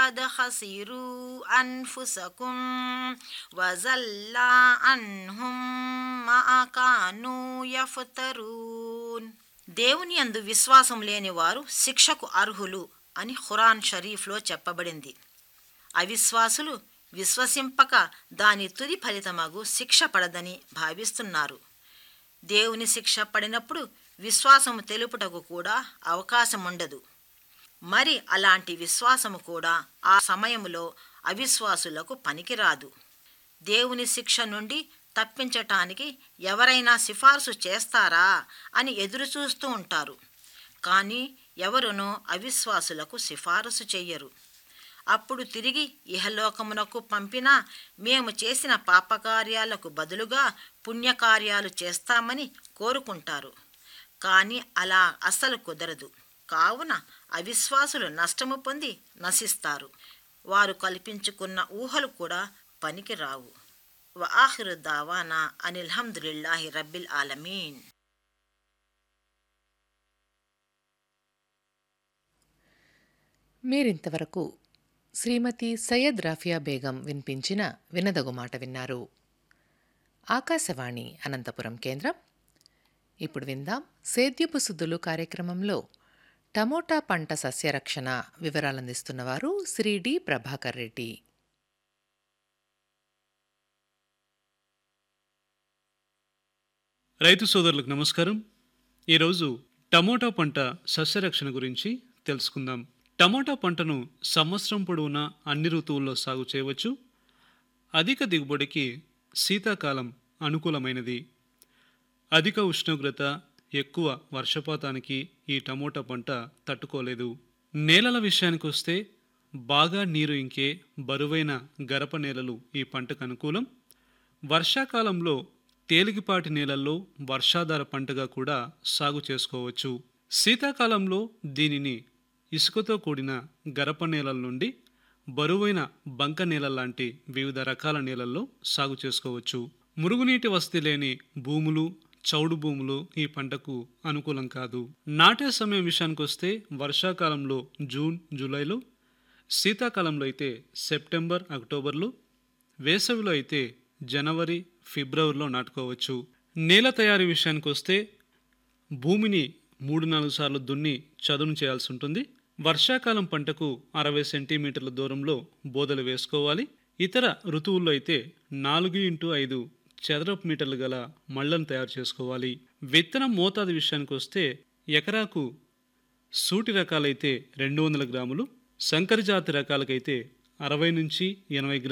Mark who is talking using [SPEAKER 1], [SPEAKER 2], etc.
[SPEAKER 1] قد خسروا أنفسكم وزل عنهم ما كانوا يفترون దేవుని యందు విశ్వాసం లేని వారు శిక్షకు అర్హులు అని ఖురాన్ షరీఫ్లో చెప్పబడింది అవిశ్వాసులు విశ్వసింపక దాని తుది ఫలితమగు శిక్ష పడదని భావిస్తున్నారు దేవుని శిక్ష పడినప్పుడు విశ్వాసము తెలుపుటకు కూడా అవకాశం ఉండదు మరి అలాంటి విశ్వాసము కూడా ఆ సమయములో అవిశ్వాసులకు పనికిరాదు దేవుని శిక్ష నుండి తప్పించటానికి ఎవరైనా సిఫార్సు చేస్తారా అని ఎదురుచూస్తూ ఉంటారు కానీ ఎవరునూ అవిశ్వాసులకు సిఫారసు చెయ్యరు అప్పుడు తిరిగి ఇహలోకమునకు పంపినా మేము చేసిన పాపకార్యాలకు బదులుగా పుణ్యకార్యాలు చేస్తామని కోరుకుంటారు కానీ అలా అస్సలు కుదరదు కావున అవిశ్వాసులు నష్టము పొంది నశిస్తారు వారు కల్పించుకున్న ఊహలు కూడా పనికి రావు వఆఖిరు దావానా అనిల్హమ్దులిల్లాహి రబ్బిల్ ఆలమీన్
[SPEAKER 2] మీరింతవరకు శ్రీమతి సయ్యద్ రాఫియా బేగం వినిపించిన వినదగు మాట విన్నారు ఆకాశవాణి అనంతపురం కేంద్రం ఇప్పుడు విందాం సేద్యపు సుద్దులు కార్యక్రమంలో టమోటా పంట సస్యరక్షణ వివరాలందిస్తున్నవారు శ్రీ డి ప్రభాకర్ రెడ్డి
[SPEAKER 3] రైతు సోదరులకు నమస్కారం ఈరోజు టమోటా పంట సస్యరక్షణ గురించి తెలుసుకుందాం టమోటా పంటను సంవత్సరం పొడవునా అన్ని ఋతువుల్లో సాగు చేయవచ్చు అధిక దిగుబడికి శీతాకాలం అనుకూలమైనది అధిక ఉష్ణోగ్రత ఎక్కువ వర్షపాతానికి ఈ టమోటా పంట తట్టుకోలేదు నేలల విషయానికి వస్తే బాగా నీరు ఇంకే బరువైన గరప నేలలు ఈ పంటకు అనుకూలం వర్షాకాలంలో తేలికపాటి నేలల్లో వర్షాధార పంటగా కూడా సాగు చేసుకోవచ్చు శీతాకాలంలో దీనిని ఇసుకతో కూడిన గరప నేలల నుండి బరువైన బంక నేల లాంటి వివిధ రకాల నేలల్లో సాగు చేసుకోవచ్చు మురుగునీటి వసతి లేని భూములు చౌడు భూములు ఈ పంటకు అనుకూలం కాదు నాటే సమయం విషయానికి వస్తే వర్షాకాలంలో జూన్ జూలైలో శీతాకాలంలో అయితే సెప్టెంబర్ అక్టోబర్లో వేసవిలో అయితే జనవరి ఫిబ్రవరిలో నాటుకోవచ్చు నేల తయారీ విషయానికి వస్తే భూమిని మూడు నాలుగు సార్లు దున్ని చదును చేయాల్సి ఉంటుంది వర్షాకాలం పంటకు అరవై సెంటీమీటర్ల దూరంలో బోదలు వేసుకోవాలి ఇతర ఋతువుల్లో అయితే నాలుగు ఇంటూ ఐదు చదరపు మీటర్లు గల మళ్లను తయారు చేసుకోవాలి విత్తనం మోతాదు విషయానికి వస్తే ఎకరాకు సూటి రకాలైతే రెండు వందల గ్రాములు సంకరజాతి రకాలకైతే అరవై నుంచి ఎనభై గ్రాములు